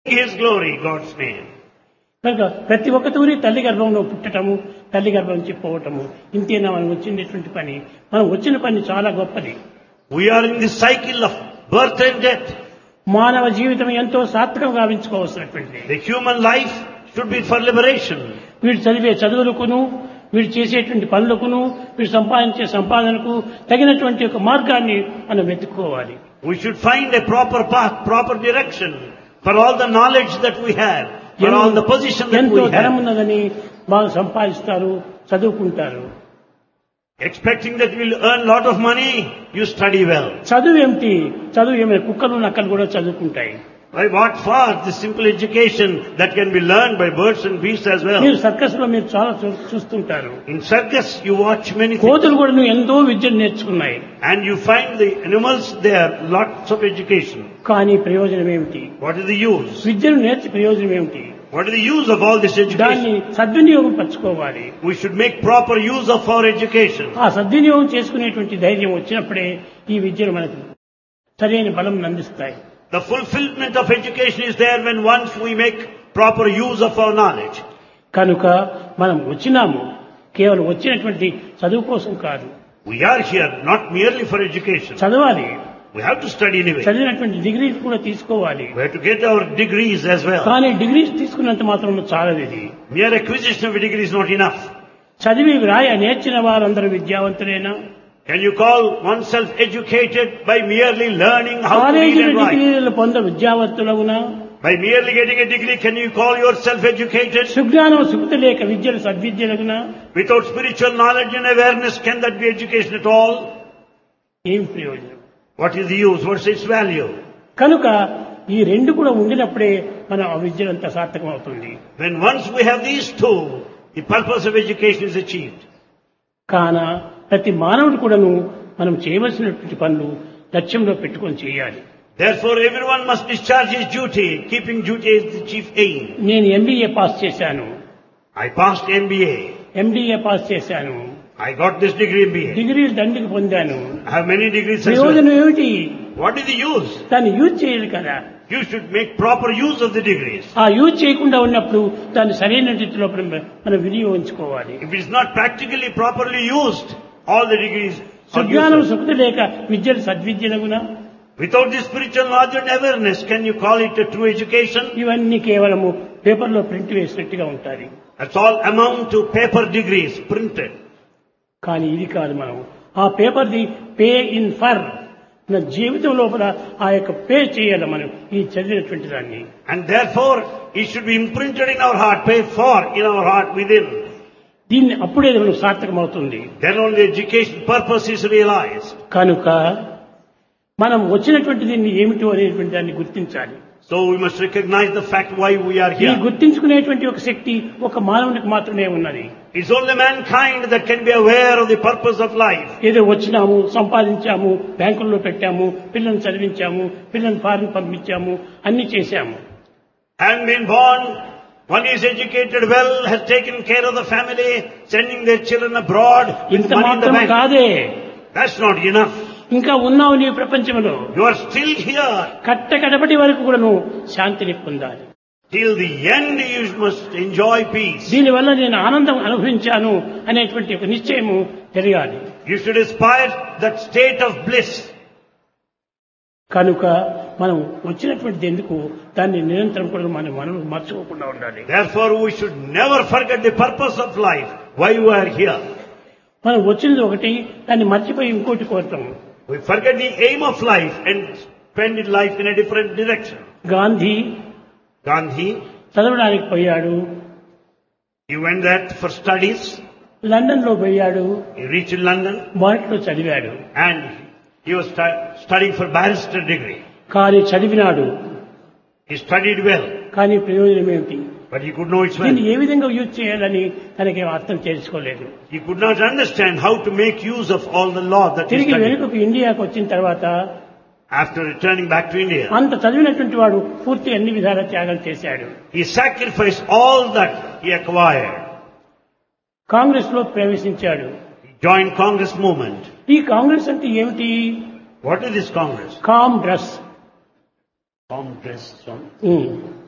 His glory, God's name. కనుక ప్రతి ఒక్క తూరి తల్లి గర్భంలో పుట్టటము తల్లి గర్భం నుంచి పోవటము ఇంతేనా మనం వచ్చినటువంటి పని మనం వచ్చిన పని చాలా గొప్పది We are in the cycle of birth and death. మానవ జీవితం ఎంతో సార్థకం గావించుకోవాల్సినటువంటిది The human life should be for liberation. వీడు చదివే చదువులకును వీడు చేసేటువంటి పనులకును వీడు సంపాదించే సంపాదనకు తగినటువంటి ఒక మార్గాన్ని మనం వెతుక్కోవాలి We should find a proper path, proper direction for all the knowledge that we have, for all the position that ఎంతో we ధనం have. ఉన్నదని బాగా సంపాదిస్తారు చదువుకుంటారు Expecting that you will earn lot of money, you study well. చదువు ఏమిటి చదువు ఏమైనా కుక్కలు నక్కలు కూడా చదువుకుంటాయి By what for? The simple education that can be learned by birds and beasts as well. మీరు సర్కస్ లో మీరు చాలా చూ- చూస్తుంటారు In circus, you watch many things. కోతులు కూడా నువ్వు ఎంతో విద్యను నేర్చుకున్నాయి And you find the animals there, lots of education. కానీ ప్రయోజనం ఏమిటి What is the use? విద్యను నేర్చి ప్రయోజనం ఏమిటి What is the use of all this దాన్ని education? సద్వినియోగం పరచుకోవాలి We should make proper use of our education. ఆ సద్వినియోగం చేసుకునేటువంటి ధైర్యం వచ్చినప్పుడే ఈ విద్యను మనకు సరైన బలం అందిస్తాయి The fulfillment of education is there when once we make proper use of our knowledge. కనుక మనం వచ్చినాము కేవలం వచ్చినటువంటి చదువు కోసం కాదు We are here not merely for education. చదవాలి We have to study anyway. చదివినటువంటి డిగ్రీలు కూడా తీసుకోవాలి We have to get our degrees as well. కానీ డిగ్రీస్ తీసుకున్నంత మాత్రం చాలదు ఇది Mere acquisition of a degree is not enough. చదివి వ్రాయ నేర్చిన వారందరూ విద్యావంతులేనా Can you call oneself educated by merely learning how to read కాలేజీల and write? డిగ్రీలు పొంద విద్యావంతులవునా By merely getting a degree, can you call yourself educated? సుజ్ఞానం సుఖత లేక విద్యలు సద్విద్యలగునా Without spiritual knowledge and awareness, can that be education at all? ఏం ప్రయోజనం What is the use? What's its value? కనుక ఈ రెండు కూడా ఉండినప్పుడే మన ఆ విద్యలంతా సార్థకం అవుతుంది When once we have these two, the purpose of education is achieved. కాన ప్రతి మానవుడు కూడాను మనం చేయవలసినటువంటి పనులు లక్ష్యంలో పెట్టుకొని చేయాలి Therefore, everyone must discharge his duty. Keeping duty is the chief aim. నేను ఎంబీఏ పాస్ చేశాను I passed MBA. MBA pass చేశాను I got this degree MBA. డిగ్రీలు దండికి పొందాను I have many degrees as well. ప్రయోజనం ఏమిటి What is the use? దాన్ని use చేయాలి కదా You should make proper use of the degrees. ఆ యూజ్ చేయకుండా ఉన్నప్పుడు దాన్ని సరైన రీతిలో మనం మనం వినియోగించుకోవాలి If it is not practically properly used, all the degrees are సుజ్ఞానం useless. సుఖత లేక విద్యలు సద్విద్యలగునా Without this spiritual knowledge and awareness, can you call it a true education? ఇవన్నీ కేవలము పేపర్లో ప్రింట్ వేసినట్టుగా ఉంటాయి That's all amount to paper degrees printed. కానీ ఇది కాదు మనం ఆ పేపర్ది పే ఇన్ ఫర్ మన జీవితం లోపల ఆ యొక్క పే చేయాలి మనం ఈ చదివినటువంటి దాన్ని And therefore, it should be imprinted in our heart, paid for in our heart within. దీన్ని అప్పుడే మనం సార్థకం అవుతుంది Then only education purpose is realized. కనుక మనం వచ్చినటువంటి దీన్ని ఏమిటో అనేటువంటి దాన్ని గుర్తించాలి So we must recognize the fact why we are ఈ here. గుర్తించుకునేటువంటి ఒక శక్తి ఒక మానవునికి మాత్రమే ఉన్నది It's only mankind that can be aware of the purpose of life. ఏదో వచ్చినాము సంపాదించాము బ్యాంకుల్లో పెట్టాము పిల్లల్ని చదివించాము పిల్లల్ని ఫారిన్ పంపించాము అన్ని చేశాము Having been born, one is educated well, has taken care of the family, sending their children abroad with ఇంత money in the మాత్రం bank. కాదే That's not enough. ఇంకా ఉన్నావు నీ ప్రపంచంలో You are still here. కట్ట కడపటి వరకు కూడా నువ్వు శాంతిని పొందాలి Till the end you must enjoy peace. దీనివల్ల నేను ఆనందం అనుభవించాను అనేటువంటి ఒక నిశ్చయము తెలియాలి You should aspire that state of bliss. కనుక మనం వచ్చినటువంటిది ఎందుకు దాన్ని నిరంతరం కూడా మనం మనం మర్చిపోకుండా ఉండాలి Therefore we should never forget the purpose of life, why we are here. మనం వచ్చినది ఒకటి దాన్ని మర్చిపోయి ఇంకోటి కోరుతాము We forget the aim of life and spend life in a different direction. Gandhi Gandhi, చదవడానికి పోయాడు he went there for studies. London లో పోయాడు He reached London మొదట్లో చదివాడు and he was stu- studying for barrister degree. కానీ చదివినాడు He studied well, కానీ ప్రయోజనం ఏమిటి but he could know its దీన్ని value. ఏ విధంగా యూజ్ చేయాలని తనకి అర్థం చేసుకోలేదు He could not understand how to make use of all the law that he తిరిగి studied. వెనుకకు ఇండియాకు వచ్చిన తర్వాత After returning back to India, అంత చదివినటువంటి వాడు పూర్తి అన్ని విధాల త్యాగం చేశాడు he sacrificed all that he acquired. Congress లో ప్రవేశించాడు He joined Congress movement. ఈ కాంగ్రెస్ అంటే ఏమిటి What is this Congress? కామ్ డ్రస్ Congress. ఉమ్.